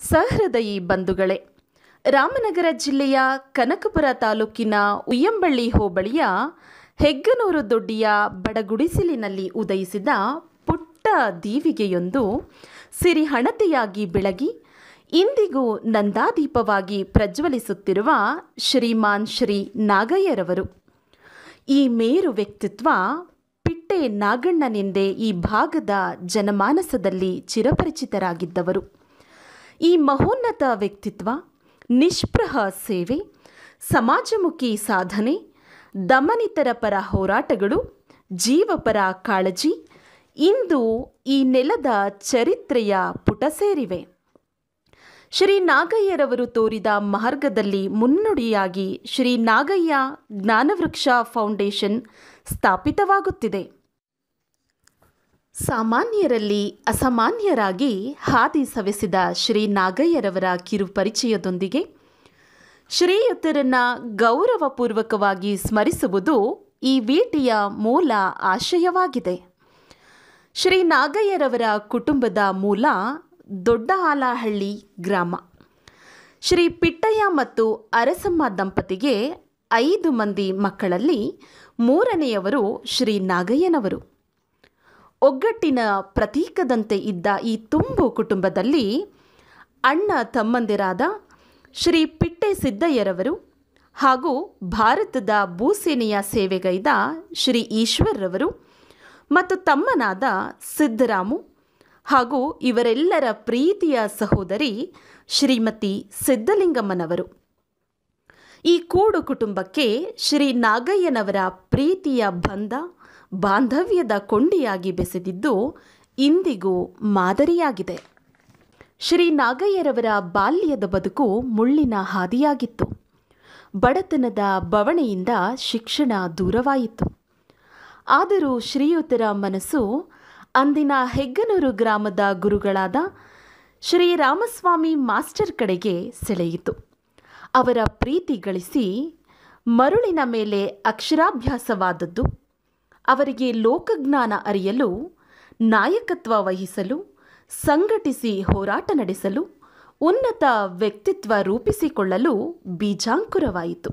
ಸಹೃದಯಿ ಬಂಧುಗಳೇ ರಾಮನಗರ ಜಿಲ್ಲೆಯ ಕನಕಪುರ ತಾಲೂಕಿನ ಉಯ್ಯಂಬಳ್ಳಿ ಹೋಬಳಿಯ ಹೆಗ್ಗನೂರು ದೊಡ್ಡಿಯ ಬಡಗುಡಿಸಿಲಿನಲ್ಲಿ ಉದಯಿಸಿದ ಪುಟ್ಟ ದೀವಿಗೆಯೊಂದು ಸಿರಿಹಣತೆಯಾಗಿ ಬೆಳಗಿ ಇಂದಿಗೂ ನಂದಾದೀಪವಾಗಿ ಪ್ರಜ್ವಲಿಸುತ್ತಿರುವ ಶ್ರೀಮಾನ್ ಶ್ರೀ ನಾಗಯ್ಯರವರು ಈ ಮೇರು ವ್ಯಕ್ತಿತ್ವ ಪಿಟ್ಟೆ ನಾಗಣ್ಣನೆಂದೇ ಈ ಭಾಗದ ಜನಮಾನಸದಲ್ಲಿ ಚಿರಪರಿಚಿತರಾಗಿದ್ದವರು ಈ ಮಹೋನ್ನತ ವ್ಯಕ್ತಿತ್ವ ನಿಷ್ಪ್ರಹ ಸೇವೆ ಸಮಾಜಮುಖಿ ಸಾಧನೆ ದಮನಿತರ ಪರ ಹೋರಾಟಗಳು ಜೀವಪರ ಕಾಳಜಿ ಇಂದು ಈ ನೆಲದ ಚರಿತ್ರೆಯ ಪುಟ ಸೇರಿವೆ ಶ್ರೀ ನಾಗಯ್ಯರವರು ತೋರಿದ ಮಾರ್ಗದಲ್ಲಿ ಮುನ್ನುಡಿಯಾಗಿ ಶ್ರೀ ನಾಗಯ್ಯ ಜ್ಞಾನವೃಕ್ಷ ಫೌಂಡೇಶನ್ ಸ್ಥಾಪಿತವಾಗುತ್ತಿದೆ ಸಾಮಾನ್ಯರಲ್ಲಿ ಅಸಾಮಾನ್ಯರಾಗಿ ಹಾದಿ ಸವೆಸಿದ ಶ್ರೀ ನಾಗಯ್ಯರವರ ಕಿರುಪರಿಚಯದೊಂದಿಗೆ ಶ್ರೀಯುತರನ್ನ ಗೌರವಪೂರ್ವಕವಾಗಿ ಸ್ಮರಿಸುವುದು ಈ ವೀಟಿಯ ಮೂಲ ಆಶಯವಾಗಿದೆ ಶ್ರೀ ನಾಗಯ್ಯರವರ ಕುಟುಂಬದ ಮೂಲ ದೊಡ್ಡ ಆಲಹಳ್ಳಿ ಗ್ರಾಮ ಶ್ರೀ ಪಿಟ್ಟಯ್ಯ ಮತ್ತು ಅರಸಮ್ಮ ದಂಪತಿಗೆ ಐದು ಮಂದಿ ಮಕ್ಕಳಲ್ಲಿ ಮೂರನೆಯವರು ಶ್ರೀ ನಾಗಯ್ಯನವರು ಒಗ್ಗಟ್ಟಿನ ಪ್ರತೀಕದಂತೆ ಇದ್ದ ಈ ತುಂಬು ಕುಟುಂಬದಲ್ಲಿ ಅಣ್ಣ ತಮ್ಮಂದಿರಾದ ಶ್ರೀ ಪಿಟ್ಟೆ ಸಿದ್ದಯ್ಯರವರು ಹಾಗೂ ಭಾರತದ ಭೂಸೇನೆಯ ಸೇವೆಗೈದ ಶ್ರೀ ಈಶ್ವರ್ರವರು ಮತ್ತು ತಮ್ಮನಾದ ಸಿದ್ದರಾಮು ಹಾಗೂ ಇವರೆಲ್ಲರ ಪ್ರೀತಿಯ ಸಹೋದರಿ ಶ್ರೀಮತಿ ಸಿದ್ದಲಿಂಗಮ್ಮನವರು ಈ ಕೂಡು ಕುಟುಂಬಕ್ಕೆ ಶ್ರೀ ನಾಗಯ್ಯನವರ ಪ್ರೀತಿಯ ಬಂಧ ಬಾಂಧವ್ಯದ ಕೊಂಡಿಯಾಗಿ ಬೆಸೆದಿದ್ದು ಇಂದಿಗೂ ಮಾದರಿಯಾಗಿದೆ ಶ್ರೀ ನಾಗಯ್ಯರವರ ಬಾಲ್ಯದ ಬದುಕು ಮುಳ್ಳಿನ ಹಾದಿಯಾಗಿತ್ತು ಬಡತನದ ಬವಣೆಯಿಂದ ಶಿಕ್ಷಣ ದೂರವಾಯಿತು ಆದರೂ ಶ್ರೀಯುತರ ಮನಸ್ಸು ಅಂದಿನ ಹೆಗ್ಗನೂರು ಗ್ರಾಮದ ಗುರುಗಳಾದ ಶ್ರೀ ರಾಮಸ್ವಾಮಿ ಮಾಸ್ಟರ್ ಕಡೆಗೆ ಸೆಳೆಯಿತು ಅವರ ಪ್ರೀತಿ ಗಳಿಸಿ ಮರುಳಿನ ಮೇಲೆ ಅಕ್ಷರಾಭ್ಯಾಸವಾದದ್ದು ಅವರಿಗೆ ಲೋಕಜ್ಞಾನ ಅರಿಯಲು ನಾಯಕತ್ವ ವಹಿಸಲು ಸಂಘಟಿಸಿ ಹೋರಾಟ ನಡೆಸಲು ಉನ್ನತ ವ್ಯಕ್ತಿತ್ವ ರೂಪಿಸಿಕೊಳ್ಳಲು ಬೀಜಾಂಕುರವಾಯಿತು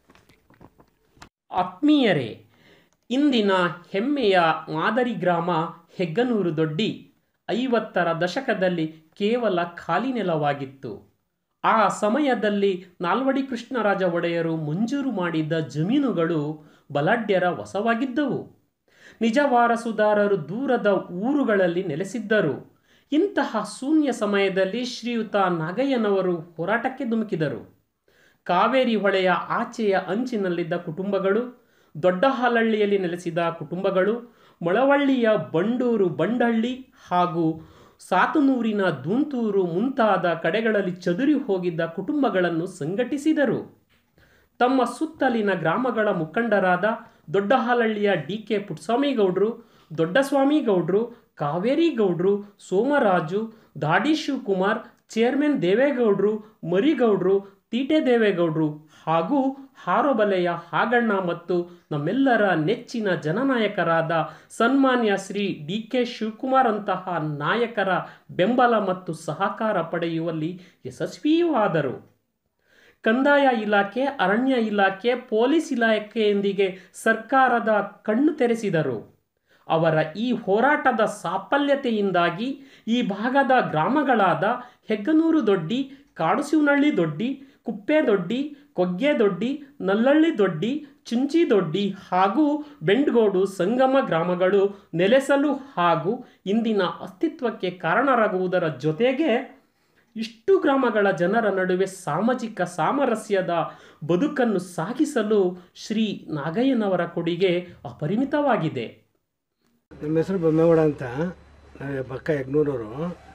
ಆತ್ಮೀಯರೇ ಇಂದಿನ ಹೆಮ್ಮೆಯ ಮಾದರಿ ಗ್ರಾಮ ಹೆಗ್ಗನೂರು ದೊಡ್ಡಿ ಐವತ್ತರ ದಶಕದಲ್ಲಿ ಕೇವಲ ಖಾಲಿ ನೆಲವಾಗಿತ್ತು ಆ ಸಮಯದಲ್ಲಿ ನಾಲ್ವಡಿ ಕೃಷ್ಣರಾಜ ಒಡೆಯರು ಮಂಜೂರು ಮಾಡಿದ್ದ ಜಮೀನುಗಳು ಬಲಾಢ್ಯರ ವಶವಾಗಿದ್ದವು ನಿಜ ವಾರಸುದಾರರು ದೂರದ ಊರುಗಳಲ್ಲಿ ನೆಲೆಸಿದ್ದರು ಇಂತಹ ಶೂನ್ಯ ಸಮಯದಲ್ಲಿ ಶ್ರೀಯುತ ನಾಗಯ್ಯನವರು ಹೋರಾಟಕ್ಕೆ ಧುಮುಕಿದರು ಕಾವೇರಿ ಹೊಳೆಯ ಆಚೆಯ ಅಂಚಿನಲ್ಲಿದ್ದ ಕುಟುಂಬಗಳು ದೊಡ್ಡ ಹಾಲಹಳ್ಳಿಯಲ್ಲಿ ನೆಲೆಸಿದ ಕುಟುಂಬಗಳು ಮೊಳವಳ್ಳಿಯ ಬಂಡೂರು ಬಂಡಹಳ್ಳಿ ಹಾಗೂ ಸಾತನೂರಿನ ದೂಂತೂರು ಮುಂತಾದ ಕಡೆಗಳಲ್ಲಿ ಚದುರಿ ಹೋಗಿದ್ದ ಕುಟುಂಬಗಳನ್ನು ಸಂಘಟಿಸಿದರು ತಮ್ಮ ಸುತ್ತಲಿನ ಗ್ರಾಮಗಳ ಮುಖಂಡರಾದ ದೊಡ್ಡ ಹಾಲಹಳ್ಳಿಯ ಡಿ ಕೆ ಪುಟ್ಟಸ್ವಾಮಿಗೌಡರು ದೊಡ್ಡಸ್ವಾಮಿ ಗೌಡ್ರು ಕಾವೇರಿ ಗೌಡ್ರು ಸೋಮರಾಜು ದಾಡಿ ಶಿವಕುಮಾರ್ ಚೇರ್ಮನ್ ದೇವೇಗೌಡರು ಮರಿಗೌಡ್ರು ತೀಟೆ ದೇವೇಗೌಡರು ಹಾಗೂ ಹಾರೋಬಲೆಯ ಹಾಗಣ್ಣ ಮತ್ತು ನಮ್ಮೆಲ್ಲರ ನೆಚ್ಚಿನ ಜನನಾಯಕರಾದ ಸನ್ಮಾನ್ಯ ಶ್ರೀ ಡಿ ಕೆ ಶಿವಕುಮಾರ್ ಅಂತಹ ನಾಯಕರ ಬೆಂಬಲ ಮತ್ತು ಸಹಕಾರ ಪಡೆಯುವಲ್ಲಿ ಯಶಸ್ವಿಯೂ ಆದರು ಕಂದಾಯ ಇಲಾಖೆ ಅರಣ್ಯ ಇಲಾಖೆ ಪೊಲೀಸ್ ಇಲಾಖೆಯೊಂದಿಗೆ ಸರ್ಕಾರದ ಕಣ್ಣು ತೆರೆಸಿದರು ಅವರ ಈ ಹೋರಾಟದ ಸಾಫಲ್ಯತೆಯಿಂದಾಗಿ ಈ ಭಾಗದ ಗ್ರಾಮಗಳಾದ ಹೆಗ್ಗನೂರು ದೊಡ್ಡಿ ಕಾಡುಸಿವನಹಳ್ಳಿ ದೊಡ್ಡಿ ಕುಪ್ಪೆ ದೊಡ್ಡಿ ಕೊಗ್ಗೆ ದೊಡ್ಡಿ ನಲ್ಲಳ್ಳಿ ದೊಡ್ಡಿ ಚುಂಚಿ ದೊಡ್ಡಿ ಹಾಗೂ ಬೆಂಡ್ಗೋಡು ಸಂಗಮ ಗ್ರಾಮಗಳು ನೆಲೆಸಲು ಹಾಗೂ ಇಂದಿನ ಅಸ್ತಿತ್ವಕ್ಕೆ ಕಾರಣರಾಗುವುದರ ಜೊತೆಗೆ ಇಷ್ಟು ಗ್ರಾಮಗಳ ಜನರ ನಡುವೆ ಸಾಮಾಜಿಕ ಸಾಮರಸ್ಯದ ಬದುಕನ್ನು ಸಾಗಿಸಲು ಶ್ರೀ ನಾಗಯ್ಯನವರ ಕೊಡುಗೆ ಅಪರಿಮಿತವಾಗಿದೆ ನಮ್ಮ ಹೆಸರು ಬೊಮ್ಮೇಗೌಡ ಅಂತ ನಾವು ಪಕ್ಕ ಯಗ್ನೂರವರು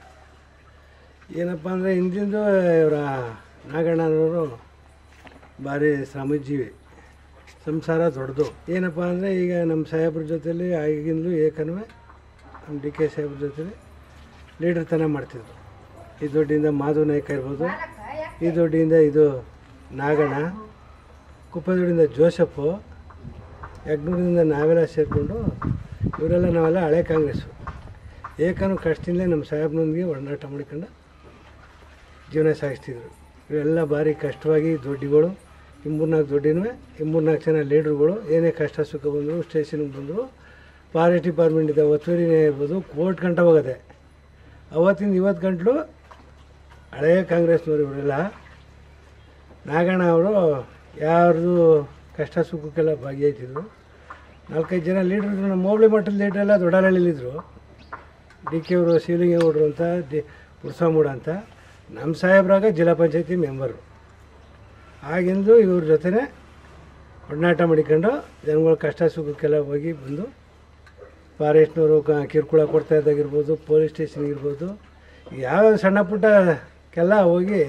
ಏನಪ್ಪ ಅಂದರೆ ಹಿಂದಿಂದು ಇವರ ನಾಗಣ್ಣನವರು ಭಾರಿ ಶ್ರಮಜೀವಿ ಸಂಸಾರ ದೊಡ್ಡದು ಏನಪ್ಪ ಅಂದರೆ ಈಗ ನಮ್ಮ ಸಾಹೇಬ್ರ ಜೊತೆಲಿ ಆಗಿಂದಲೂ ಏಕನವೇ ನಮ್ಮ ಡಿ ಕೆ ಸಾಹೇಬ್ರ ಜೊತೆಲಿ ಲೀಡರ್ತನ ಮಾಡ್ತಿದ್ರು ಈ ದೊಡ್ಡಿಂದ ಮಾಧವ ನಾಯ್ಕ ಇರ್ಬೋದು ಈ ದೊಡ್ಡಿಂದ ಇದು ನಾಗಣ್ಣ ಕುಪ್ಪದೊಡ್ಡಿಂದ ಜೋಸಫು ಯಗ್ನೂರಿಂದ ನಾವೆಲ್ಲ ಸೇರಿಕೊಂಡು ಇವರೆಲ್ಲ ನಾವೆಲ್ಲ ಹಳೆ ಕಾಂಗ್ರೆಸ್ಸು ಏಕನು ಕಷ್ಟದಿಂದಲೇ ನಮ್ಮ ಸಾಹೇಬ್ನೊಂದಿಗೆ ಒಡನಾಟ ಮಾಡ್ಕೊಂಡು ಜೀವನ ಸಾಗಿಸ್ತಿದ್ರು ಇವೆಲ್ಲ ಭಾರಿ ಕಷ್ಟವಾಗಿ ದೊಡ್ಡಿಗಳು ಈ ಮೂರ್ನಾಲ್ಕು ದೊಡ್ಡಿನೂ ಈ ಮೂರ್ನಾಲ್ಕು ಜನ ಲೀಡ್ರುಗಳು ಏನೇ ಕಷ್ಟ ಸುಖ ಬಂದರು ಸ್ಟೇಷನ್ಗೆ ಬಂದರು ಫಾರೆಸ್ಟ್ ಡಿಪಾರ್ಟ್ಮೆಂಟಿಂದ ಒತ್ತುವರಿನೇ ಇರ್ಬೋದು ಕೋರ್ಟ್ ಗಂಟ ಹೋಗೋದೆ ಅವತ್ತಿಂದ ಇವತ್ತು ಗಂಟಲು ಹಳೆಯ ಕಾಂಗ್ರೆಸ್ನವ್ರು ಇವರೆಲ್ಲ ನಾಗಣ್ಣ ಅವರು ಯಾರ್ದು ಕಷ್ಟ ಸುಖಕ್ಕೆಲ್ಲ ಭಾಗಿಯಾಯ್ತಿದ್ರು ನಾಲ್ಕೈದು ಜನ ಲೀಡ್ರ್ ಇದ್ರು ನಮ್ಮ ಹೋಬಳಿ ಮಟ್ಟದ ಲೀಡ್ರೆಲ್ಲ ದೊಡ್ಡಹಳ್ಳಿಲಿದ್ರು ಡಿ ಕೆ ಅವರು ಶಿವಲಿಂಗೇಗೌಡರು ಅಂತ ಡಿ ಪುರ್ಸಮೂಡ ಅಂತ ನಮ್ಮ ಸಾಹೇಬ್ರಾಗ ಜಿಲ್ಲಾ ಪಂಚಾಯತಿ ಮೆಂಬರು ಆಗಿಂದು ಇವ್ರ ಜೊತೆನೇ ಒಡನಾಟ ಮಾಡಿಕೊಂಡು ಜನಗಳ ಕಷ್ಟ ಸುಖಕ್ಕೆಲ್ಲ ಹೋಗಿ ಬಂದು ಫಾರೆಸ್ಟ್ನವರು ಕ- ಕಿರುಕುಳ ಕೊಡ್ತಾ ಇದ್ದಾಗಿರ್ಬೋದು ಪೊಲೀಸ್ ಸ್ಟೇಷನ್ ಇರ್ಬೋದು ಯಾವ್ಯಾವ ಸಣ್ಣ ಪುಟ್ಟಕ್ಕೆಲ್ಲ ಹೋಗಿ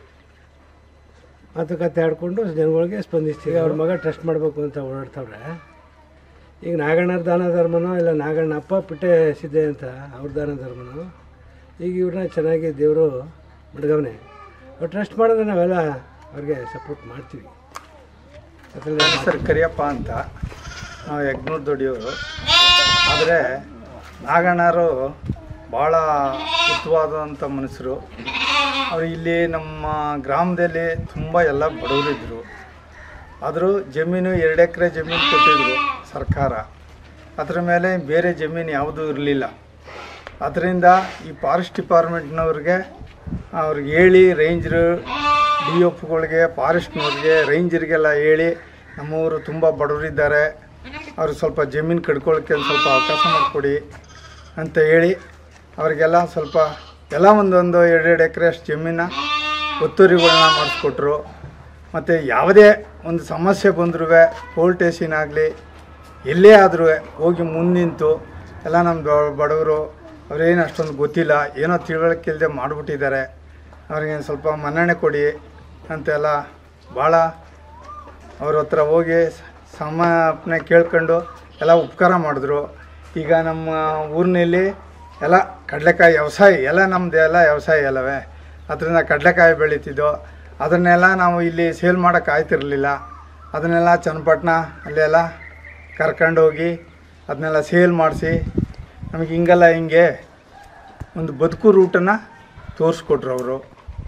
ಮಾತುಕತೆ ಆಡಿಕೊಂಡು ಜನಗಳಿಗೆ ಸ್ಪಂದಿಸ್ತೀವಿ ಅವ್ರ ಮಗ ಟ್ರಸ್ಟ್ ಮಾಡಬೇಕು ಅಂತ ಓಡಾಡ್ತವ್ರೆ ಈಗ ನಾಗಣ್ಣರ ದಾನ ಧರ್ಮನೋ ಇಲ್ಲ ನಾಗಣ್ಣ ಅಪ್ಪ ಪಿಟ್ಟೆ ಸಿದ್ದೆ ಅಂತ ಅವ್ರ ದಾನ ಧರ್ಮನೋ ಈಗ ಇವ್ರನ್ನ ಚೆನ್ನಾಗಿ ದೇವರು ಮಡ್ಗವನೆ ಅವ್ರು ಟ್ರಸ್ಟ್ ಮಾಡಿದ್ರೆ ನಾವೆಲ್ಲ ಅವ್ರಿಗೆ ಸಪೋರ್ಟ್ ಮಾಡ್ತೀವಿ ಅದ್ರಲ್ಲಿ ಸರ್ ಕರಿಯಪ್ಪ ಅಂತ ನಾವು ಯಜ್ಞೂರ್ ದೊಡ್ಡಿಯವರು ಆದರೆ ನಾಗಣ್ಣರು ಭಾಳ ಉತ್ತವಾದಂಥ ಮನುಷ್ಯರು ಅವರು ಇಲ್ಲಿ ನಮ್ಮ ಗ್ರಾಮದಲ್ಲಿ ತುಂಬ ಎಲ್ಲ ಬಡವರಿದ್ದರು ಆದರೂ ಜಮೀನು ಎರಡು ಎಕರೆ ಜಮೀನು ಕೊಟ್ಟಿದ್ರು ಸರ್ಕಾರ ಅದರ ಮೇಲೆ ಬೇರೆ ಜಮೀನು ಯಾವುದೂ ಇರಲಿಲ್ಲ ಅದರಿಂದ ಈ ಫಾರೆಸ್ಟ್ ಡಿಪಾರ್ಟ್ಮೆಂಟ್ನವ್ರಿಗೆ ಅವ್ರಿಗೆ ಹೇಳಿ ರೇಂಜರು ಡಿ ಎಫ್ಗಳಿಗೆ ಫಾರೆಸ್ಟ್ನವ್ರಿಗೆ ರೇಂಜರಿಗೆಲ್ಲ ಹೇಳಿ ನಮ್ಮವರು ತುಂಬ ಬಡವರಿದ್ದಾರೆ ಅವರು ಸ್ವಲ್ಪ ಜಮೀನು ಕಡ್ಕೊಳ್ಳೋಕ್ಕೆ ಒಂದು ಸ್ವಲ್ಪ ಅವಕಾಶ ಮಾಡಿಕೊಡಿ ಅಂತ ಹೇಳಿ ಅವರಿಗೆಲ್ಲ ಸ್ವಲ್ಪ ಎಲ್ಲ ಒಂದೊಂದು ಎರಡೆರಡು ಎಕರೆ ಅಷ್ಟು ಜಮೀನ ಒತ್ತುವರಿಗಳನ್ನ ಮಾಡಿಸ್ಕೊಟ್ರು ಮತ್ತು ಯಾವುದೇ ಒಂದು ಸಮಸ್ಯೆ ಬಂದರೂ ಪೋಲ್ ಸ್ಟೇಷನ್ ಆಗಲಿ ಎಲ್ಲೇ ಆದರೂ ಹೋಗಿ ಮುಂದಿಂತು ಎಲ್ಲ ನಮ್ಮ ಬಡವರು ಅವ್ರೇನು ಅಷ್ಟೊಂದು ಗೊತ್ತಿಲ್ಲ ಏನೋ ತಿಳುವಳಿಕೆ ಇಲ್ಲದೆ ಮಾಡಿಬಿಟ್ಟಿದ್ದಾರೆ ಅವ್ರಿಗೆ ಒಂದ್ ಸ್ವಲ್ಪ ಮನ್ನಣೆ ಕೊಡಿ ಅಂತೆಲ್ಲ ಭಾಳ ಅವ್ರ ಹತ್ರ ಹೋಗಿ ಸಮರ್ಪಣೆ ಕೇಳ್ಕೊಂಡು ಎಲ್ಲ ಉಪಕಾರ ಮಾಡಿದ್ರು ಈಗ ನಮ್ಮ ಊರಿನಲ್ಲಿ ಎಲ್ಲ ಕಡಲೆಕಾಯಿ ವ್ಯವಸಾಯ ಎಲ್ಲ ನಮ್ಮದು ಎಲ್ಲ ವ್ಯವಸಾಯ ಎಲ್ಲವೇ ಅದರಿಂದ ಕಡಲೆಕಾಯಿ ಬೆಳೀತಿದ್ದೋ ಅದನ್ನೆಲ್ಲ ನಾವು ಇಲ್ಲಿ ಸೇಲ್ ಮಾಡೋಕೆ ಆಯ್ತಿರಲಿಲ್ಲ ಅದನ್ನೆಲ್ಲ ಚನ್ನಪಟ್ಟಣ ಅಲ್ಲೆಲ್ಲ ಕರ್ಕೊಂಡು ಹೋಗಿ ಅದನ್ನೆಲ್ಲ ಸೇಲ್ ಮಾಡಿಸಿ ನಮಗೆ ಹಿಂಗೆಲ್ಲ ಹಿಂಗೆ ಒಂದು ಬದುಕು ರೂಟನ್ನು ತೋರಿಸ್ಕೊಟ್ರು ಅವರು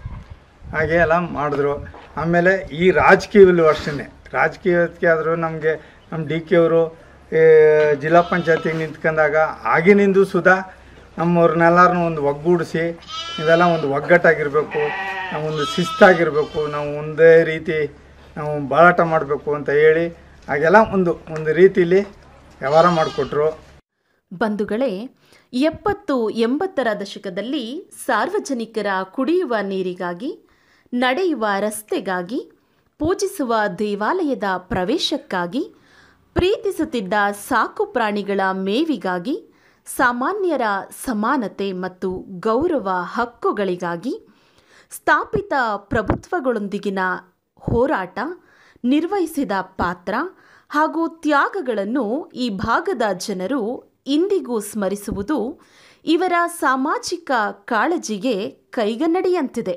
ಹಾಗೆ ಎಲ್ಲ ಮಾಡಿದ್ರು ಆಮೇಲೆ ಈ ರಾಜಕೀಯದಲ್ಲೂ ಅಷ್ಟೇ ರಾಜಕೀಯಕ್ಕೆ ಆದರೂ ನಮಗೆ ನಮ್ಮ ಡಿ ಕೆ ಅವರು ಜಿಲ್ಲಾ ಪಂಚಾಯತಿಗೆ ನಿಂತ್ಕೊಂಡಾಗ ಆಗಿನಿಂದ ಸುಧಾ ನಮ್ಮವ್ರನ್ನೆಲ್ಲರನ್ನೂ ಒಂದು ಒಗ್ಗೂಡಿಸಿ ಇವೆಲ್ಲ ಒಂದು ಒಗ್ಗಟ್ಟಾಗಿರಬೇಕು ನಾವು ಒಂದು ಶಿಸ್ತಾಗಿರಬೇಕು ನಾವು ಒಂದೇ ರೀತಿ ನಾವು ಬಾಳಾಟ ಮಾಡಬೇಕು ಅಂತ ಹೇಳಿ ಹಾಗೆಲ್ಲ ಒಂದು ಒಂದು ರೀತಿಲಿ ವ್ಯವಹಾರ ಮಾಡಿಕೊಟ್ರು ಬಂಧುಗಳೇ ಎಪ್ಪತ್ತು ಎಂಬತ್ತರ ದಶಕದಲ್ಲಿ ಸಾರ್ವಜನಿಕರ ಕುಡಿಯುವ ನೀರಿಗಾಗಿ ನಡೆಯುವ ರಸ್ತೆಗಾಗಿ ಪೂಜಿಸುವ ದೇವಾಲಯದ ಪ್ರವೇಶಕ್ಕಾಗಿ ಪ್ರೀತಿಸುತ್ತಿದ್ದ ಸಾಕು ಪ್ರಾಣಿಗಳ ಮೇವಿಗಾಗಿ ಸಾಮಾನ್ಯರ ಸಮಾನತೆ ಮತ್ತು ಗೌರವ ಹಕ್ಕುಗಳಿಗಾಗಿ ಸ್ಥಾಪಿತ ಪ್ರಭುತ್ವಗಳೊಂದಿಗಿನ ಹೋರಾಟ ನಿರ್ವಹಿಸಿದ ಪಾತ್ರ ಹಾಗೂ ತ್ಯಾಗಗಳನ್ನು ಈ ಭಾಗದ ಜನರು ಇಂದಿಗೂ ಸ್ಮರಿಸುವುದು ಇವರ ಸಾಮಾಜಿಕ ಕಾಳಜಿಗೆ ಕೈಗನ್ನಡಿಯಂತಿದೆ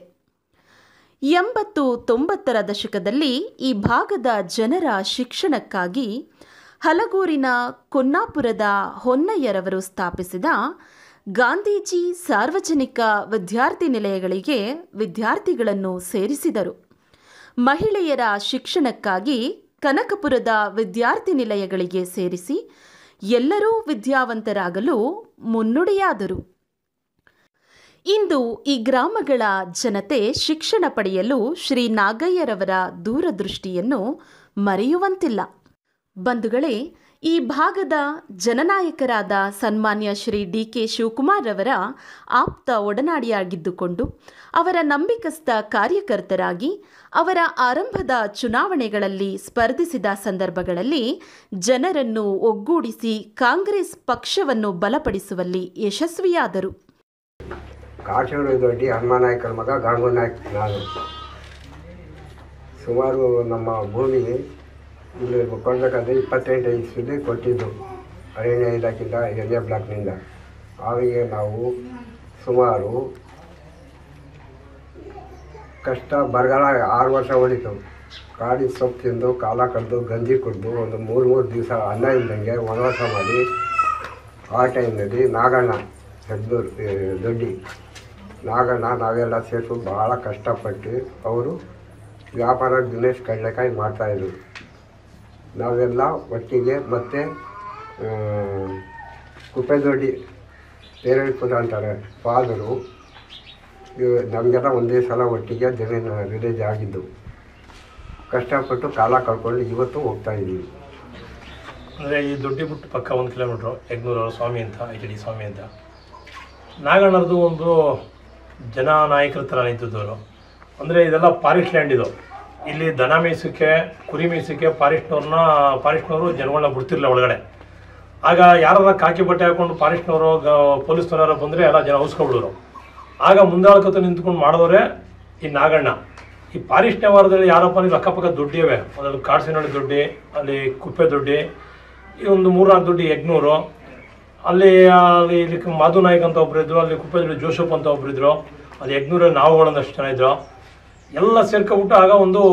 ಎಂಬತ್ತು ತೊಂಬತ್ತರ ದಶಕದಲ್ಲಿ ಈ ಭಾಗದ ಜನರ ಶಿಕ್ಷಣಕ್ಕಾಗಿ ಹಲಗೂರಿನ ಕೊನ್ನಾಪುರದ ಹೊನ್ನಯ್ಯರವರು ಸ್ಥಾಪಿಸಿದ ಗಾಂಧೀಜಿ ಸಾರ್ವಜನಿಕ ವಿದ್ಯಾರ್ಥಿ ನಿಲಯಗಳಿಗೆ ವಿದ್ಯಾರ್ಥಿಗಳನ್ನು ಸೇರಿಸಿದರು ಮಹಿಳೆಯರ ಶಿಕ್ಷಣಕ್ಕಾಗಿ ಕನಕಪುರದ ವಿದ್ಯಾರ್ಥಿ ನಿಲಯಗಳಿಗೆ ಸೇರಿಸಿ ಎಲ್ಲರೂ ವಿದ್ಯಾವಂತರಾಗಲು ಮುನ್ನುಡಿಯಾದರು ಇಂದು ಈ ಗ್ರಾಮಗಳ ಜನತೆ ಶಿಕ್ಷಣ ಪಡೆಯಲು ಶ್ರೀ ನಾಗಯ್ಯರವರ ದೂರದೃಷ್ಟಿಯನ್ನು ಮರೆಯುವಂತಿಲ್ಲ ಬಂಧುಗಳೇ ಈ ಭಾಗದ ಜನನಾಯಕರಾದ ಸನ್ಮಾನ್ಯ ಶ್ರೀ ಡಿ ಕೆ ಶಿವಕುಮಾರ್ ರವರ ಆಪ್ತ ಒಡನಾಡಿಯಾಗಿದ್ದುಕೊಂಡು ಅವರ ನಂಬಿಕಸ್ಥ ಕಾರ್ಯಕರ್ತರಾಗಿ ಅವರ ಆರಂಭದ ಚುನಾವಣೆಗಳಲ್ಲಿ ಸ್ಪರ್ಧಿಸಿದ ಸಂದರ್ಭಗಳಲ್ಲಿ ಜನರನ್ನು ಒಗ್ಗೂಡಿಸಿ ಕಾಂಗ್ರೆಸ್ ಪಕ್ಷವನ್ನು ಬಲಪಡಿಸುವಲ್ಲಿ ಯಶಸ್ವಿಯಾದರು ಕಾಶಿಗಳು ದೊಡ್ಡಿ ಹನುಮಾನಾಯಕರ ಮಗ ಗಾಂಗೂರ್ ನಾಯ್ಕ ನಾನು ಸುಮಾರು ನಮ್ಮ ಭೂಮಿ ಇಲ್ಲಿ ಕೊಡಬೇಕಾದ್ರೆ ಇಪ್ಪತ್ತೆಂಟು ಇಸ್ವಿಲಿ ಕೊಟ್ಟಿದ್ದು ಅರಣ್ಯ ಇಲಾಖೆಯಿಂದ ಎರಡನೇ ಬ್ಲಾಕ್ನಿಂದ ಆವಾಗ ನಾವು ಸುಮಾರು ಕಷ್ಟ ಬರಗಾಲ ಆರು ವರ್ಷ ಹೊಡಿತು ಕಾಡಿ ಸೊಪ್ಪು ತಿಂದು ಕಾಲ ಕಳೆದು ಗಂಜಿ ಕುಡಿದು ಒಂದು ಮೂರು ಮೂರು ದಿವಸ ಅನ್ನ ಇಲ್ದಂಗೆ ವನವಾಸ ಮಾಡಿ ಆ ಟೈಮ್ನಲ್ಲಿ ನಾಗಣ್ಣ ಹೆಗ್ದೂರು ದೊಡ್ಡಿ ನಾಗಣ್ಣ ನಾವೆಲ್ಲ ಸೇರಿಸು ಭಾಳ ಕಷ್ಟಪಟ್ಟು ಅವರು ವ್ಯಾಪಾರ ಬಿಸ್ನೆಸ್ ಕಡಲೆಕಾಯಿ ಮಾಡ್ತಾಯಿದ್ರು ನಾವೆಲ್ಲ ಒಟ್ಟಿಗೆ ಮತ್ತು ಕುಪ್ಪೆದೊಡ್ಡಿ ಪೇರಳಿಪುರ ಅಂತಾರೆ ಫಾದರು ನಮಗೆಲ್ಲ ಒಂದೇ ಸಲ ಒಟ್ಟಿಗೆ ಜನ ರಿಲೀಸ್ ಆಗಿದ್ದು ಕಷ್ಟಪಟ್ಟು ಕಾಲ ಕಳ್ಕೊಂಡು ಇವತ್ತು ಹೋಗ್ತಾ ಇದ್ದೀವಿ ಅಂದರೆ ಈ ದೊಡ್ಡಿಬುಟ್ಟು ಪಕ್ಕ ಒಂದು ಕಿಲೋಮೀಟ್ರು ಯಗ್ನೂರು ಸ್ವಾಮಿ ಅಂತ ಎಚ್ ಡಿ ಸ್ವಾಮಿ ಅಂತ ನಾಗಣ್ಣರದು ಒಂದು ಜನ ನಾಯಕರ ಥರ ನಿಂತಿದ್ದವರು ಅಂದರೆ ಇದೆಲ್ಲ ಫಾರೆಸ್ಟ್ ಲ್ಯಾಂಡ್ ಇದು ಇಲ್ಲಿ ದನ ಮೇಯ್ಸೋಕ್ಕೆ ಕುರಿ ಮೇಯ್ಸೋಕ್ಕೆ ಫಾರೆಸ್ಟ್ನವ್ರನ್ನ ಫಾರೆಸ್ಟ್ನವರು ಜನಗಳನ್ನ ಬಿಡ್ತಿರ್ಲಿಲ್ಲ ಒಳಗಡೆ ಆಗ ಯಾರಾರ ಕಾಕಿ ಬಟ್ಟೆ ಹಾಕೊಂಡು ಫಾರೆಸ್ಟ್ನವರು ಗ ಪೊಲೀಸ್ನವರ ಬಂದರೆ ಎಲ್ಲ ಜನ ಉಸ್ಕೊಬಿಡೋರು ಆಗ ಮುಂದಾಳ್ಕತ ನಿಂತ್ಕೊಂಡು ಮಾಡಿದವರೇ ಈ ನಾಗಣ್ಣ ಈ ಫಾರೆಸ್ಟ್ ವ್ಯವಹಾರದಲ್ಲಿ ಯಾರಪ್ಪ ಅಂದ್ರೆ ಅಕ್ಕಪಕ್ಕ ದುಡ್ಡಿವೆ ಅದ್ರಲ್ಲಿ ಕಾಡ್ಸಿನಹಳ್ಳಿ ದುಡ್ಡಿ ಅಲ್ಲಿ ಕುಪ್ಪೆ ದುಡ್ಡಿ ಈ ಒಂದು ಮೂರ್ನಾಲ್ಕು ದುಡ್ಡಿ ಯಗ್ನೂರು ಅಲ್ಲಿ ಅಲ್ಲಿ ಇಲ್ಲಿ ಮಾಧು ನಾಯ್ಕ್ ಅಂತ ಒಬ್ರು ಇದ್ರು ಅಲ್ಲಿ ಕುಪ್ಪೆದಲ್ಲಿ ಜೋಸಫ್ ಅಂತ ಒಬ್ರು ಇದ್ರು ಅಲ್ಲಿ ಯಗ್ನೂರಲ್ಲಿ ನಾವುಗಳೊಂದಷ್ಟು ಜನ ಇದ್ರು ಎಲ್ಲ ಸೇರ್ಕೊಬಿಟ್ಟು ಆಗ ಒಂದು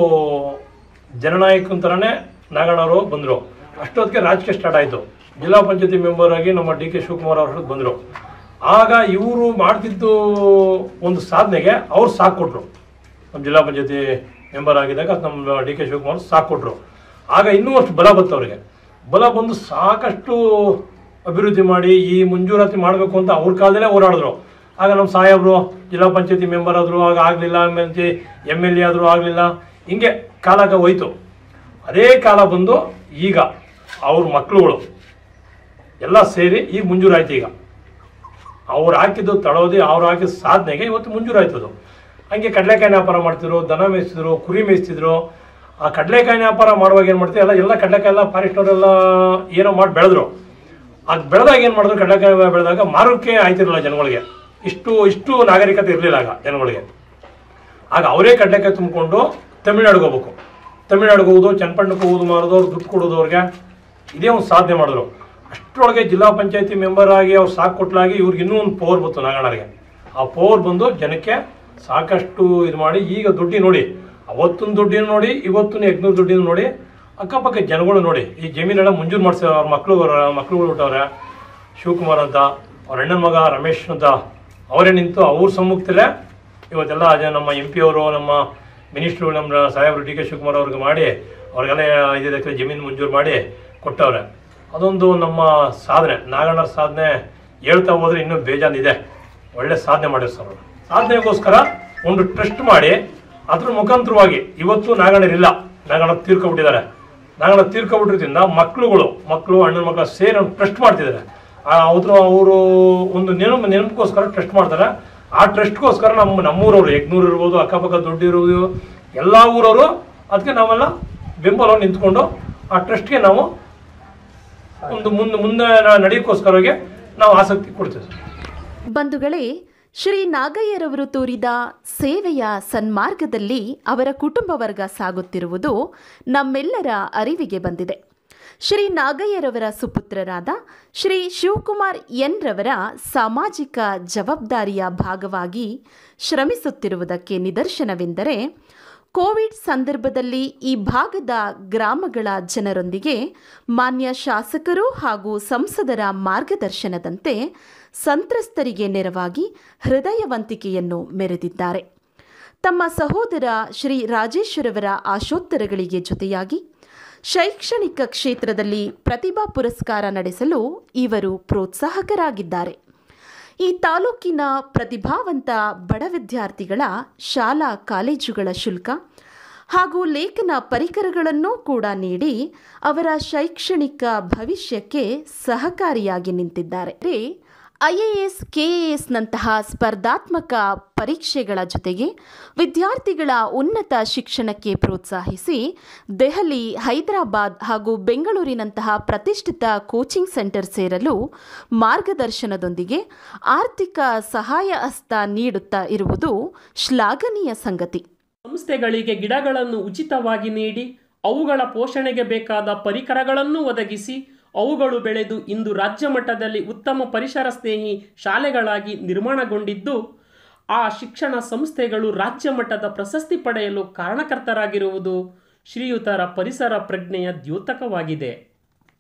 ಜನನಾಯಕನ ಥರನೇ ನಾಗಣ್ಣವರು ಬಂದರು ಅಷ್ಟೊತ್ತಿಗೆ ರಾಜಕೀಯ ಸ್ಟಾರ್ಟ್ ಆಯಿತು ಜಿಲ್ಲಾ ಪಂಚಾಯತಿ ಮೆಂಬರ್ ಆಗಿ ನಮ್ಮ ಡಿ ಕೆ ಶಿವಕುಮಾರ್ ಅವರು ಬಂದರು ಆಗ ಇವರು ಮಾಡ್ತಿದ್ದು ಒಂದು ಸಾಧನೆಗೆ ಅವ್ರು ಸಾಕು ಕೊಟ್ಟರು ನಮ್ಮ ಜಿಲ್ಲಾ ಪಂಚಾಯತಿ ಮೆಂಬರ್ ಆಗಿದ್ದಾಗ ನಮ್ಮ ಡಿ ಕೆ ಶಿವಕುಮಾರ್ ಸಾಕು ಕೊಟ್ಟರು ಆಗ ಇನ್ನೂ ಅಷ್ಟು ಬಲ ಬಂತು ಅವರಿಗೆ ಬಲ ಬಂದು ಸಾಕಷ್ಟು ಅಭಿವೃದ್ಧಿ ಮಾಡಿ ಈ ಮಂಜೂರಾತಿ ಮಾಡಬೇಕು ಅಂತ ಅವ್ರ ಕಾಲದಲ್ಲೇ ಹೋರಾಡಿದ್ರು ಆಗ ನಮ್ಮ ಸಾಹೇಬರು ಜಿಲ್ಲಾ ಪಂಚಾಯತಿ ಮೆಂಬರ್ ಆದರು ಆಗ ಆಗಲಿಲ್ಲ ಆಮೇಲೆ ಎಮ್ ಎಲ್ ಎ ಆದರೂ ಆಗಲಿಲ್ಲ ಹಿಂಗೆ ಕಾಲಾಗ ಹೋಯ್ತು ಅದೇ ಕಾಲ ಬಂದು ಈಗ ಅವ್ರ ಮಕ್ಕಳುಗಳು ಎಲ್ಲ ಸೇರಿ ಈಗ ಮಂಜೂರಾಯ್ತು ಈಗ ಅವ್ರು ಹಾಕಿದ್ದು ತಡೋದಿ ಅವ್ರು ಹಾಕಿದ ಸಾಧನೆಗೆ ಇವತ್ತು ಮಂಜೂರಾಯ್ತದು ಹಂಗೆ ಕಡಲೆಕಾಯಿ ವ್ಯಾಪಾರ ಮಾಡ್ತಿದ್ರು ದನ ಮೇಯಿಸ್ತಿದ್ರು ಕುರಿ ಮೇಯಿಸ್ತಿದ್ರು ಆ ಕಡಲೆಕಾಯಿ ವ್ಯಾಪಾರ ಮಾಡುವಾಗ ಏನು ಮಾಡ್ತೀವಿ ಎಲ್ಲ ಎಲ್ಲ ಕಡಲೆಕಾಯಿ ಎಲ್ಲ ಫಾರೆಸ್ಟ್ನವರೆಲ್ಲ ಏನೋ ಮಾಡಿ ಬೆಳೆದ್ರು ಅದು ಬೆಳೆದಾಗ ಏನು ಮಾಡಿದ್ರು ಕಡಲೆಕಾಯಿ ಬೆಳೆದಾಗ ಮಾರೋಕ್ಕೆ ಆಯ್ತಿರಲಿಲ್ಲ ಜನಗಳಿಗೆ ಇಷ್ಟು ಇಷ್ಟು ನಾಗರಿಕತೆ ಇರಲಿಲ್ಲ ಆಗ ಜನಗಳಿಗೆ ಆಗ ಅವರೇ ಕಡಲೆಕಾಯಿ ತುಂಬಿಕೊಂಡು ತಮಿಳ್ನಾಡಿಗೆ ಹೋಗ್ಬೇಕು ತಮಿಳ್ನಾಡಿಗೆ ಹೋಗೋದು ಚನ್ನಪಟ್ಟಣಕ್ಕೆ ಹೋಗೋದು ಮಾರೋದು ಅವ್ರು ದುಡ್ಡು ಕೊಡೋದು ಅವ್ರಿಗೆ ಇದೇ ಒಂದು ಸಾಧನೆ ಮಾಡಿದ್ರು ಅಷ್ಟರೊಳಗೆ ಜಿಲ್ಲಾ ಪಂಚಾಯತಿ ಮೆಂಬರ್ ಆಗಿ ಅವ್ರು ಸಾಕು ಕೊಟ್ಲಾಗಿ ಇವ್ರಿಗೆ ಇನ್ನೂ ಒಂದು ಪವರ್ ಬಂತು ನಾಗಣ್ಣರಿಗೆ ಆ ಪವರ್ ಬಂದು ಜನಕ್ಕೆ ಸಾಕಷ್ಟು ಇದು ಮಾಡಿ ಈಗ ದುಡ್ಡಿ ನೋಡಿ ಅವತ್ತಿನ ದುಡ್ಡಿನ ನೋಡಿ ಇವತ್ತಿನ ಯಜ್ಞದ ದುಡ್ಡಿನ ನೋಡಿ ಅಕ್ಕಪಕ್ಕ ಜನಗಳು ನೋಡಿ ಈ ಜಮೀನೆಲ್ಲ ಮಂಜೂರು ಮಾಡಿಸಿ ಅವ್ರ ಮಕ್ಕಳು ಮಕ್ಕಳುಗಳು ಹುಟ್ಟವ್ರೆ ಶಿವಕುಮಾರ್ ಅಂತ ಅವ್ರ ಅಣ್ಣನ ಮಗ ರಮೇಶ್ ಅಂತ ಅವರೇ ನಿಂತು ಅವ್ರ ಸಮ್ಮುಖದಲ್ಲೇ ಇವತ್ತೆಲ್ಲ ಜನ ನಮ್ಮ ಎಂ ಪಿ ಅವರು ನಮ್ಮ ಮಿನಿಸ್ಟ್ರು ನಮ್ಮ ಸಾಹೇಬರು ಡಿ ಕೆ ಶಿವಕುಮಾರ್ ಅವ್ರಿಗೆ ಮಾಡಿ ಅವ್ರಿಗೆಲ್ಲ ಐದೈದು ಎಕರೆ ಜಮೀನು ಮಂಜೂರು ಮಾಡಿ ಕೊಟ್ಟವ್ರೆ ಅದೊಂದು ನಮ್ಮ ಸಾಧನೆ ನಾಗಣ್ಣರ ಸಾಧನೆ ಹೇಳ್ತಾ ಹೋದ್ರೆ ಇನ್ನೂ ಬೇಜಾನಿದೆ ಒಳ್ಳೆ ಸಾಧನೆ ಮಾಡಿರ್ ಸರ್ ಅವರು ಸಾಧನೆಗೋಸ್ಕರ ಒಂದು ಟ್ರಸ್ಟ್ ಮಾಡಿ ಅದ್ರ ಮುಖಾಂತರವಾಗಿ ಇವತ್ತು ನಾಗಣ್ಣರಿಲ್ಲ ನಾಗಣ್ಣ ತೀರ್ಕೊಬಿಟ್ಟಿದ್ದಾರೆ ನಾಗಣ್ಣ ತೀರ್ಕೊಬಿಟ್ಟಿದ್ರಿಂದ ಮಕ್ಕಳುಗಳು ಮಕ್ಕಳು ಅಣ್ಣನ ಮಕ್ಕಳು ಸೇರಿ ಒಂದು ಟ್ರಸ್ಟ್ ಮಾಡ್ತಿದ್ದಾರೆ ಅವರು ಅವರು ಒಂದು ನೆನಪು ನೆನಪಿಗೋಸ್ಕರ ಟ್ರಸ್ಟ್ ಮಾಡ್ತಾರೆ ಆ ಟ್ರಸ್ಟ್ಗೋಸ್ಕರ ನಮ್ಮ ನಮ್ಮೂರವರು ಯಗ್ನೂರು ಇರ್ಬೋದು ಅಕ್ಕಪಕ್ಕ ದುಡ್ಡು ಇರ್ಬೋದು ಎಲ್ಲ ಊರವರು ಅದಕ್ಕೆ ನಾವೆಲ್ಲ ಬೆಂಬಲ ನಿಂತ್ಕೊಂಡು ಆ ಟ್ರಸ್ಟ್ಗೆ ನಾವು ಒಂದು ಮುಂದೆ ಮುಂದೆ ನಡೆಯೋಕ್ಕೋಸ್ಕರವಾಗಿ ನಾವು ಆಸಕ್ತಿ ಕೊಡ್ತೀವಿ ಸರ್ ಬಂಧುಗಳೇ ಶ್ರೀ ನಾಗಯ್ಯರವರು ತೋರಿದ ಸೇವೆಯ ಸನ್ಮಾರ್ಗದಲ್ಲಿ ಅವರ ಕುಟುಂಬ ವರ್ಗ ಸಾಗುತ್ತಿರುವುದು ನಮ್ಮೆಲ್ಲರ ಅರಿವಿಗೆ ಬಂದಿದೆ ಶ್ರೀ ನಾಗಯ್ಯರವರ ಸುಪುತ್ರರಾದ ಶ್ರೀ ಶಿವಕುಮಾರ್ ಎನ್ ರವರ ಸಾಮಾಜಿಕ ಜವಾಬ್ದಾರಿಯ ಭಾಗವಾಗಿ ಶ್ರಮಿಸುತ್ತಿರುವುದಕ್ಕೆ ನಿದರ್ಶನವೆಂದರೆ ಕೋವಿಡ್ ಸಂದರ್ಭದಲ್ಲಿ ಈ ಭಾಗದ ಗ್ರಾಮಗಳ ಜನರೊಂದಿಗೆ ಮಾನ್ಯ ಶಾಸಕರು ಹಾಗೂ ಸಂಸದರ ಮಾರ್ಗದರ್ಶನದಂತೆ ಸಂತ್ರಸ್ತರಿಗೆ ನೆರವಾಗಿ ಹೃದಯವಂತಿಕೆಯನ್ನು ಮೆರೆದಿದ್ದಾರೆ ತಮ್ಮ ಸಹೋದರ ಶ್ರೀ ರಾಜೇಶ್ವರವರ ಆಶೋತ್ತರಗಳಿಗೆ ಜೊತೆಯಾಗಿ ಶೈಕ್ಷಣಿಕ ಕ್ಷೇತ್ರದಲ್ಲಿ ಪ್ರತಿಭಾ ಪುರಸ್ಕಾರ ನಡೆಸಲು ಇವರು ಪ್ರೋತ್ಸಾಹಕರಾಗಿದ್ದಾರೆ ಈ ತಾಲೂಕಿನ ಪ್ರತಿಭಾವಂತ ಬಡ ವಿದ್ಯಾರ್ಥಿಗಳ ಶಾಲಾ ಕಾಲೇಜುಗಳ ಶುಲ್ಕ ಹಾಗೂ ಲೇಖನ ಪರಿಕರಗಳನ್ನೂ ಕೂಡ ನೀಡಿ ಅವರ ಶೈಕ್ಷಣಿಕ ಭವಿಷ್ಯಕ್ಕೆ ಸಹಕಾರಿಯಾಗಿ ನಿಂತಿದ್ದಾರೆ ಐಎಎಸ್ ಕೆಎಎಸ್ನಂತಹ ಸ್ಪರ್ಧಾತ್ಮಕ ಪರೀಕ್ಷೆಗಳ ಜೊತೆಗೆ ವಿದ್ಯಾರ್ಥಿಗಳ ಉನ್ನತ ಶಿಕ್ಷಣಕ್ಕೆ ಪ್ರೋತ್ಸಾಹಿಸಿ ದೆಹಲಿ ಹೈದರಾಬಾದ್ ಹಾಗೂ ಬೆಂಗಳೂರಿನಂತಹ ಪ್ರತಿಷ್ಠಿತ ಕೋಚಿಂಗ್ ಸೆಂಟರ್ ಸೇರಲು ಮಾರ್ಗದರ್ಶನದೊಂದಿಗೆ ಆರ್ಥಿಕ ಸಹಾಯ ಹಸ್ತ ನೀಡುತ್ತಾ ಇರುವುದು ಶ್ಲಾಘನೀಯ ಸಂಗತಿ ಸಂಸ್ಥೆಗಳಿಗೆ ಗಿಡಗಳನ್ನು ಉಚಿತವಾಗಿ ನೀಡಿ ಅವುಗಳ ಪೋಷಣೆಗೆ ಬೇಕಾದ ಪರಿಕರಗಳನ್ನು ಒದಗಿಸಿ ಅವುಗಳು ಬೆಳೆದು ಇಂದು ರಾಜ್ಯ ಮಟ್ಟದಲ್ಲಿ ಉತ್ತಮ ಪರಿಸರ ಸ್ನೇಹಿ ಶಾಲೆಗಳಾಗಿ ನಿರ್ಮಾಣಗೊಂಡಿದ್ದು ಆ ಶಿಕ್ಷಣ ಸಂಸ್ಥೆಗಳು ರಾಜ್ಯ ಮಟ್ಟದ ಪ್ರಶಸ್ತಿ ಪಡೆಯಲು ಕಾರಣಕರ್ತರಾಗಿರುವುದು ಶ್ರೀಯುತರ ಪರಿಸರ ಪ್ರಜ್ಞೆಯ ದ್ಯೋತಕವಾಗಿದೆ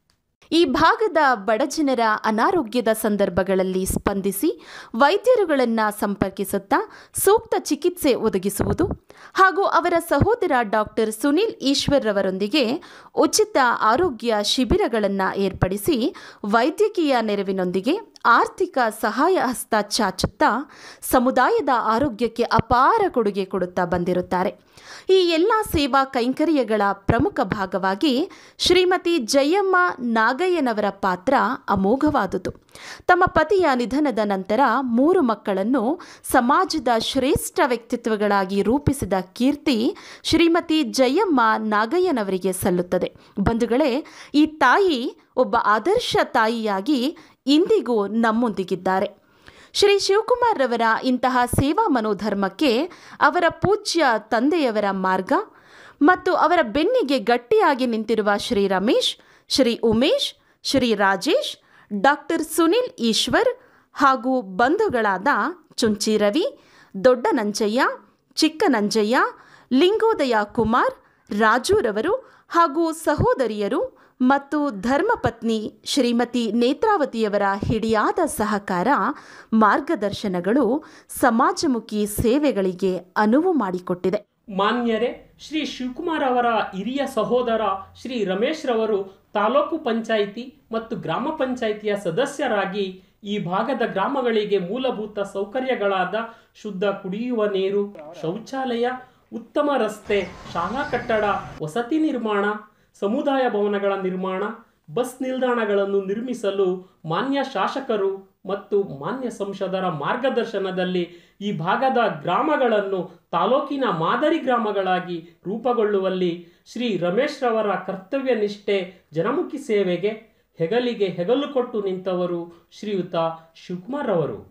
ಈ ಭಾಗದ ಬಡಜನರ ಅನಾರೋಗ್ಯದ ಸಂದರ್ಭಗಳಲ್ಲಿ ಸ್ಪಂದಿಸಿ ವೈದ್ಯರುಗಳನ್ನು ಸಂಪರ್ಕಿಸುತ್ತಾ ಸೂಕ್ತ ಚಿಕಿತ್ಸೆ ಒದಗಿಸುವುದು ಹಾಗೂ ಅವರ ಸಹೋದರ ಡಾಕ್ಟರ್ ಸುನಿಲ್ ಈಶ್ವರ್ ರವರೊಂದಿಗೆ ಉಚಿತ ಆರೋಗ್ಯ ಶಿಬಿರಗಳನ್ನು ಏರ್ಪಡಿಸಿ ವೈದ್ಯಕೀಯ ನೆರವಿನೊಂದಿಗೆ ಆರ್ಥಿಕ ಸಹಾಯ ಹಸ್ತ ಚಾಚುತ್ತಾ ಸಮುದಾಯದ ಆರೋಗ್ಯಕ್ಕೆ ಅಪಾರ ಕೊಡುಗೆ ಕೊಡುತ್ತಾ ಬಂದಿರುತ್ತಾರೆ ಈ ಎಲ್ಲ ಸೇವಾ ಕೈಂಕರ್ಯಗಳ ಪ್ರಮುಖ ಭಾಗವಾಗಿ ಶ್ರೀಮತಿ ಜಯಮ್ಮ ನಾಗಯ್ಯನವರ ಪಾತ್ರ ಅಮೋಘವಾದುದು ತಮ್ಮ ಪತಿಯ ನಿಧನದ ನಂತರ ಮೂರು ಮಕ್ಕಳನ್ನು ಸಮಾಜದ ಶ್ರೇಷ್ಠ ವ್ಯಕ್ತಿತ್ವಗಳಾಗಿ ರೂಪಿಸಿದ ಕೀರ್ತಿ ಶ್ರೀಮತಿ ಜಯಮ್ಮ ನಾಗಯ್ಯನವರಿಗೆ ಸಲ್ಲುತ್ತದೆ ಬಂಧುಗಳೇ ಈ ತಾಯಿ ಒಬ್ಬ ಆದರ್ಶ ತಾಯಿಯಾಗಿ ಇಂದಿಗೂ ನಮ್ಮೊಂದಿಗಿದ್ದಾರೆ ಶ್ರೀ ಶಿವಕುಮಾರ್ ರವರ ಇಂತಹ ಸೇವಾ ಮನೋಧರ್ಮಕ್ಕೆ ಅವರ ಪೂಜ್ಯ ತಂದೆಯವರ ಮಾರ್ಗ ಮತ್ತು ಅವರ ಬೆನ್ನಿಗೆ ಗಟ್ಟಿಯಾಗಿ ನಿಂತಿರುವ ಶ್ರೀ ರಮೇಶ್ ಶ್ರೀ ಉಮೇಶ್ ಶ್ರೀ ರಾಜೇಶ್ ಡಾಕ್ಟರ್ ಸುನಿಲ್ ಈಶ್ವರ್ ಹಾಗೂ ಬಂಧುಗಳಾದ ಚುಂಚಿ ರವಿ ದೊಡ್ಡ ನಂಜಯ್ಯ ಚಿಕ್ಕ ನಂಜಯ್ಯ ಲಿಂಗೋದಯ ಕುಮಾರ್ ರಾಜುರವರು ಹಾಗೂ ಸಹೋದರಿಯರು ಮತ್ತು ಧರ್ಮಪತ್ನಿ ಶ್ರೀಮತಿ ನೇತ್ರಾವತಿಯವರ ಹಿಡಿಯಾದ ಸಹಕಾರ ಮಾರ್ಗದರ್ಶನಗಳು ಸಮಾಜಮುಖಿ ಸೇವೆಗಳಿಗೆ ಅನುವು ಮಾಡಿಕೊಟ್ಟಿದೆ ಮಾನ್ಯರೇ ಶ್ರೀ ಶಿವಕುಮಾರ್ ಅವರ ಹಿರಿಯ ಸಹೋದರ ಶ್ರೀ ರಮೇಶ್ ರವರು ತಾಲೂಕು ಪಂಚಾಯಿತಿ ಮತ್ತು ಗ್ರಾಮ ಪಂಚಾಯಿತಿಯ ಸದಸ್ಯರಾಗಿ ಈ ಭಾಗದ ಗ್ರಾಮಗಳಿಗೆ ಮೂಲಭೂತ ಸೌಕರ್ಯಗಳಾದ ಶುದ್ಧ ಕುಡಿಯುವ ನೀರು ಶೌಚಾಲಯ ಉತ್ತಮ ರಸ್ತೆ ಶಾಲಾ ಕಟ್ಟಡ ವಸತಿ ನಿರ್ಮಾಣ ಸಮುದಾಯ ಭವನಗಳ ನಿರ್ಮಾಣ ಬಸ್ ನಿಲ್ದಾಣಗಳನ್ನು ನಿರ್ಮಿಸಲು ಮಾನ್ಯ ಶಾಸಕರು ಮತ್ತು ಮಾನ್ಯ ಸಂಸದರ ಮಾರ್ಗದರ್ಶನದಲ್ಲಿ ಈ ಭಾಗದ ಗ್ರಾಮಗಳನ್ನು ತಾಲೂಕಿನ ಮಾದರಿ ಗ್ರಾಮಗಳಾಗಿ ರೂಪುಗೊಳ್ಳುವಲ್ಲಿ ಶ್ರೀ ರಮೇಶ್ ರವರ ಕರ್ತವ್ಯ ನಿಷ್ಠೆ ಜನಮುಖಿ ಸೇವೆಗೆ ಹೆಗಲಿಗೆ ಹೆಗಲು ಕೊಟ್ಟು ನಿಂತವರು ಶ್ರೀಯುತ ಶಿವಕುಮಾರ್ ಅವರು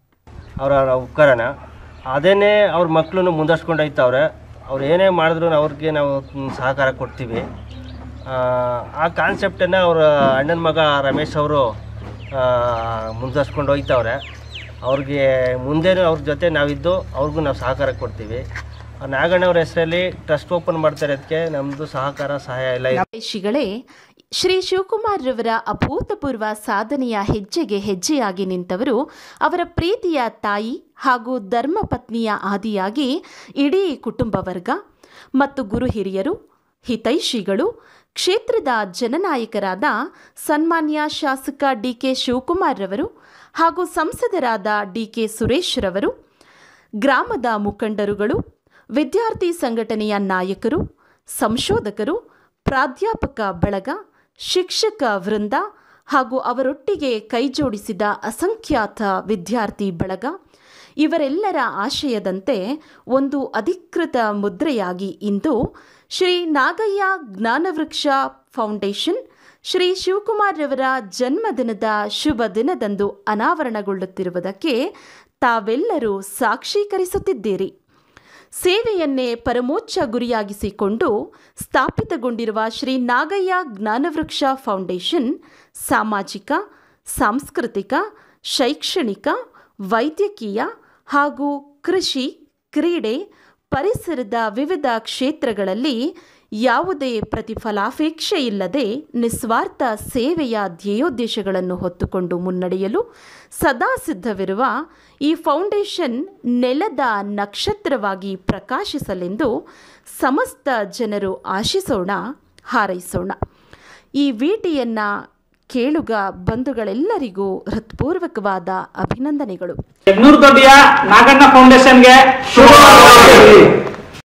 ಅವರ ಉಪಕರಣ ಅದೇನೇ ಅವ್ರ ಮಕ್ಕಳನ್ನು ಮುಂದರ್ಸ್ಕೊಂಡು ಹೋಯ್ತವ್ರೆ ಅವ್ರು ಏನೇ ಮಾಡಿದ್ರು ಅವ್ರಿಗೆ ನಾವು ಸಹಕಾರ ಕೊಡ್ತೀವಿ ಆ, ಆ ಕಾನ್ಸೆಪ್ಟನ್ನು ಅವ್ರ ಅಣ್ಣನ ಮಗ ರಮೇಶ್ ಅವರು ಮುಂದರ್ಸ್ಕೊಂಡು ಹೋಯ್ತವ್ರೆ ಅವ್ರಿಗೆ ಮುಂದೆನೂ ಅವ್ರ ಜೊತೆ ನಾವಿದ್ದು ಅವ್ರಿಗೂ ನಾವು ಸಹಕಾರ ಕೊಡ್ತೀವಿ ಆ ನಾಗಣ್ಣವ್ರ ಹೆಸರಲ್ಲಿ ಟ್ರಸ್ಟ್ ಓಪನ್ ಮಾಡ್ತಾ ಇರೋದಕ್ಕೆ ನಮ್ಮದು ಸಹಕಾರ ಸಹಾಯ ಎಲ್ಲ ಇದೆ. ಶ್ರೀಗಳೇ ಶ್ರೀ ಶಿವಕುಮಾರ್ ರವರ ಅಭೂತಪೂರ್ವ ಸಾಧನೆಯ ಹೆಜ್ಜೆಗೆ ಹೆಜ್ಜೆಯಾಗಿ ನಿಂತವರು ಅವರ ಪ್ರೀತಿಯ ತಾಯಿ ಹಾಗೂ ಧರ್ಮಪತ್ನಿಯ ಆದಿಯಾಗಿ ಇಡೀ ಕುಟುಂಬ ವರ್ಗ ಮತ್ತು ಗುರು ಹಿರಿಯರು ಹಿತೈಷಿಗಳು ಕ್ಷೇತ್ರದ ಜನನಾಯಕರಾದ ಸನ್ಮಾನ್ಯ ಶಾಸಕ ಡಿ ಕೆ ಶಿವಕುಮಾರ್ ರವರು ಹಾಗೂ ಸಂಸದರಾದ ಡಿ ಕೆ ಸುರೇಶ್ ರವರು ಗ್ರಾಮದ ಮುಖಂಡರುಗಳು ವಿದ್ಯಾರ್ಥಿ ಸಂಘಟನೆಯ ನಾಯಕರು ಸಂಶೋಧಕರು ಪ್ರಾಧ್ಯಾಪಕ ಬಳಗ ಶಿಕ್ಷಕ ವೃಂದ ಹಾಗೂ ಅವರೊಟ್ಟಿಗೆ ಕೈಜೋಡಿಸಿದ ಅಸಂಖ್ಯಾತ ವಿದ್ಯಾರ್ಥಿ ಬಳಗ ಇವರೆಲ್ಲರ ಆಶಯದಂತೆ ಒಂದು ಅಧಿಕೃತ ಮುದ್ರೆಯಾಗಿ ಇಂದು ಶ್ರೀ ನಾಗಯ್ಯ ಜ್ಞಾನವೃಕ್ಷ ಫೌಂಡೇಶನ್ ಶ್ರೀ ಶಿವಕುಮಾರ್ ರವರ ಜನ್ಮದಿನದ ಶುಭ ದಿನದಂದು ಅನಾವರಣಗೊಳ್ಳುತ್ತಿರುವುದಕ್ಕೆ ತಾವೆಲ್ಲರೂ ಸಾಕ್ಷೀಕರಿಸುತ್ತಿದ್ದೀರಿ ಸೇವೆಯನ್ನೇ ಪರಮೋಚ್ಚ ಗುರಿಯಾಗಿಸಿಕೊಂಡು ಸ್ಥಾಪಿತಗೊಂಡಿರುವ ಶ್ರೀ ನಾಗಯ್ಯ ಜ್ಞಾನವೃಕ್ಷ ಫೌಂಡೇಶನ್ ಸಾಮಾಜಿಕ ಸಾಂಸ್ಕೃತಿಕ ಶೈಕ್ಷಣಿಕ ವೈದ್ಯಕೀಯ ಹಾಗೂ ಕೃಷಿ ಕ್ರೀಡೆ ಪರಿಸರದ ವಿವಿಧ ಕ್ಷೇತ್ರಗಳಲ್ಲಿ ಯಾವುದೇ ಪ್ರತಿಫಲಾಪೇಕ್ಷೆ ಇಲ್ಲದೆ ನಿಸ್ವಾರ್ಥ ಸೇವೆಯ ಧ್ಯೇಯೋದ್ದೇಶಗಳನ್ನು ಹೊತ್ತುಕೊಂಡು ಮುನ್ನಡೆಯಲು ಸದಾ ಸಿದ್ಧವಿರುವ ಈ ಫೌಂಡೇಶನ್ ನೆಲದ ನಕ್ಷತ್ರವಾಗಿ ಪ್ರಕಾಶಿಸಲೆಂದು ಸಮಸ್ತ ಜನರು ಆಶಿಸೋಣ ಹಾರೈಸೋಣ ಈ ವಿಟಿಯನ್ನು ಕೇಳುಗ ಬಂಧುಗಳೆಲ್ಲರಿಗೂ ಹೃತ್ಪೂರ್ವಕವಾದ ಅಭಿನಂದನೆಗಳು ಯಗ್ನೂರ್ ದೊಡ್ಡಿಯ ನಾಗಣ್ಣ ಫೌಂಡೇಶನ್ಗೆ ಶುಭ